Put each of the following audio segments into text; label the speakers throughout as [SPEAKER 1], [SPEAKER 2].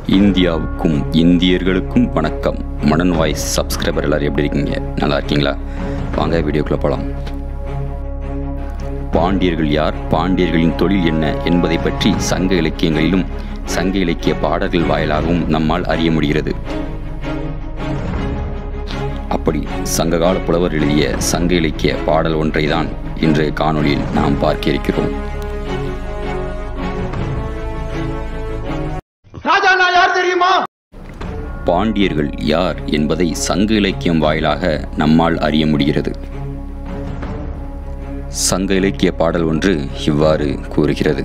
[SPEAKER 1] இந்தியாவுக்கும் இந்தியர்களுக்கும் வணக்கம் Madan voice subscriber எல்லாரும் எப்படி இருக்கீங்க நல்லா இருக்கீங்களா வாங்க வீடியோக்குள்ளே போகலாம் பாண்டியர்கள் யார் பாண்டியர்களின் தொழில் என்ன என்பதை பற்றி சங்க இலக்கியங்களிலும் சங்க இலக்கிய பாடல்கள் வாயிலாகவும் நம்மால் அறிய முடிகிறது அப்படி சங்ககால புலவர் எழுதிய சங்க இலக்கிய பாடல் ஒன்றை தான் இன்றைய காணொளியில் நாம் பார்க்க இருக்கிறோம்
[SPEAKER 2] ராஜா நான் யார் தெரியுமா
[SPEAKER 1] பாண்டியர்கள் யார் என்பதை சங்க இலக்கியம் வாயிலாக நம்மால் அறிய முடிகிறது சங்க இலக்கிய பாடல் ஒன்று இவ்வாறு கூறுகிறது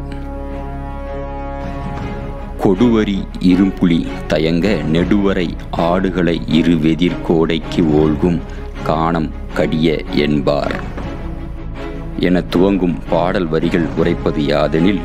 [SPEAKER 1] கொடுவரி இரும்புலி தயங்க நெடுவரை ஆடுகளை இரு வெதிர்கோடைக்கு ஓல்கும் காணம் கடிய என்பார் என துவங்கும் பாடல் வரிகள் உரைப்பது யாதெனில்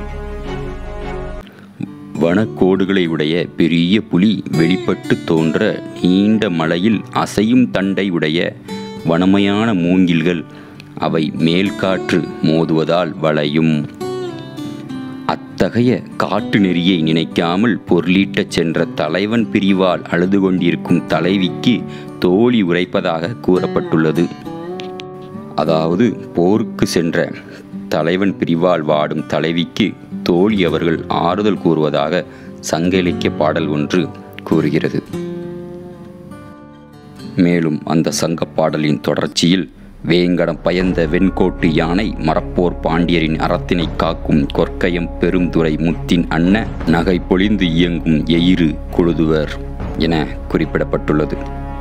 [SPEAKER 1] வனக்கோடுகளை உடைய பெரிய புலி வெளிப்பட்டு தோன்ற நீண்ட மலையில் அசையும் தண்டை உடைய வனமையான மூங்கில்கள் அவை மேல்காற்று மோதுவதால் வளையும் அத்தகைய காட்டு நெறியை நினைக்காமல் பொருளீட்டச் சென்ற தலைவன் பிரிவால் அழுது கொண்டிருக்கும் தலைவிக்கு தோழி உரைப்பதாக கூறப்பட்டுள்ளது அதாவது போருக்கு சென்ற தலைவன் பிரிவால் வாடும் தலைவிக்கு தோழி அவர்கள் ஆறுதல் கூறுவதாக சங்க இலக்கிய பாடல் ஒன்று கூறுகிறது மேலும் அந்த சங்க பாடலின் தொடர்ச்சியில் வேங்கடம் பயந்த வெண்கோட்டு யானை மரப்போர் பாண்டியரின் அறத்தினை காக்கும் கொற்கயம் பெருந்துரை முத்தின் அன்ன நகை பொழிந்து இயங்கும் எயிறு கொழுதுவர் என குறிப்பிடப்பட்டுள்ளது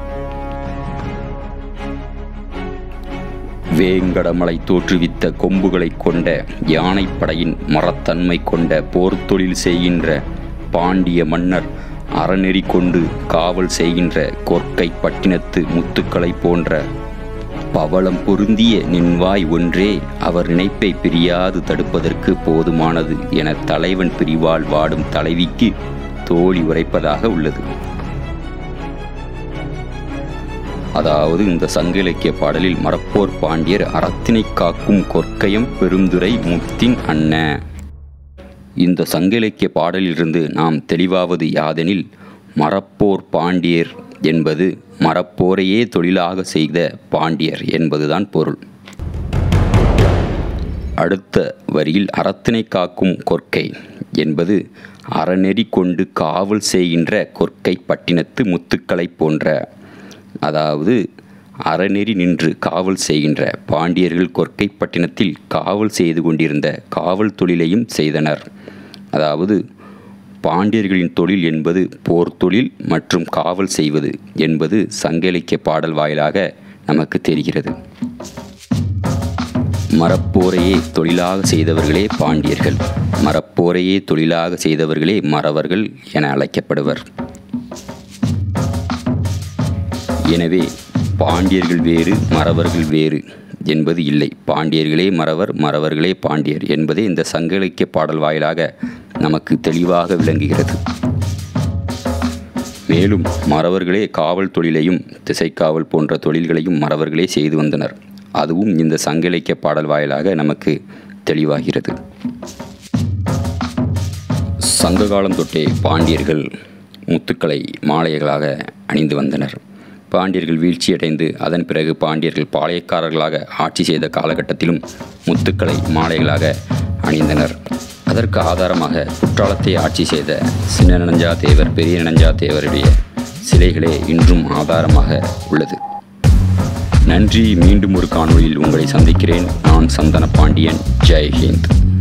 [SPEAKER 1] வேங்கடமலை தோற்றுவித்த கொம்புகளை கொண்ட யானைப்படையின் மரத்தன்மை கொண்ட போர் தொழில் செய்கின்ற பாண்டிய மன்னர் அறநெறி கொண்டு காவல் செய்கின்ற கொற்கை பட்டினத்து முத்துக்களை போன்ற பவளம் பொருந்திய நின்வாய் ஒன்றே அவர் நினைப்பை பிரியாது தடுப்பதற்கு போதுமானது என தலைவன் பிரிவால் வாடும் தலைவிக்கு தோழி உரைப்பதாக உள்ளது அதாவது இந்த சங்க இலக்கிய பாடலில் மரப்போர் பாண்டியர் அறத்தினை காக்கும் கொற்கயம் பெருந்துரை முத்தின் அன்ன இந்த சங்க இலக்கிய பாடலிலிருந்து நாம் தெளிவாவது யாதெனில் மரப்போர் பாண்டியர் என்பது மரப்போரையே தொழிலாக செய்த பாண்டியர் என்பதுதான் பொருள் அடுத்த வரியில் அறத்தினை காக்கும் கொற்கை என்பது அறநெறி கொண்டு காவல் செய்கின்ற கொற்கை பட்டினத்து முத்துக்களைப் போன்ற அதாவது அறநெறி நின்று காவல் செய்கின்ற பாண்டியர்கள் கொற்கை பட்டினத்தில் காவல் செய்து கொண்டிருந்த காவல் தொழிலையும் செய்தனர் அதாவது பாண்டியர்களின் தொழில் என்பது போர் தொழில் மற்றும் காவல் செய்வது என்பது சங்க இலக்கிய பாடல் வாயிலாக நமக்கு தெரிகிறது மரப்போரையே தொழிலாக செய்தவர்களே பாண்டியர்கள் மரப்போரையே தொழிலாக செய்தவர்களே மறவர்கள் என அழைக்கப்படுவர் எனவே பாண்டியர்கள் வேறு மறவர்கள் வேறு என்பது இல்லை பாண்டியர்களே மறவர் மறவர்களே பாண்டியர் என்பதே இந்த சங்க இலக்கிய பாடல் வாயிலாக நமக்கு தெளிவாக விளங்குகிறது மேலும் மறவர்களே காவல் தொழிலையும் திசைக்காவல் போன்ற தொழில்களையும் மறவர்களே செய்து வந்தனர் அதுவும் இந்த சங்க இலக்கிய பாடல் வாயிலாக நமக்கு தெளிவாகிறது சங்க காலம் தொட்டே பாண்டியர்கள் முத்துக்களை மாலைகளாக அணிந்து வந்தனர் பாண்டியர்கள் வீழ்ச்சியடைந்து அதன் பிறகு பாண்டியர்கள் பாளையக்காரர்களாக ஆட்சி செய்த காலகட்டத்திலும் முத்துக்களை மாலைகளாக அணிந்தனர் அதற்கு ஆதாரமாக குற்றாலத்தை ஆட்சி செய்த சின்ன நனஞ்சா தேவர் பெரிய நனஞ்சா தேவருடைய சிலைகளே இன்றும் ஆதாரமாக உள்ளது நன்றி மீண்டும் ஒரு காணொளியில் உங்களை சந்திக்கிறேன் நான் சந்தன பாண்டியன் ஜெய் ஹிந்த்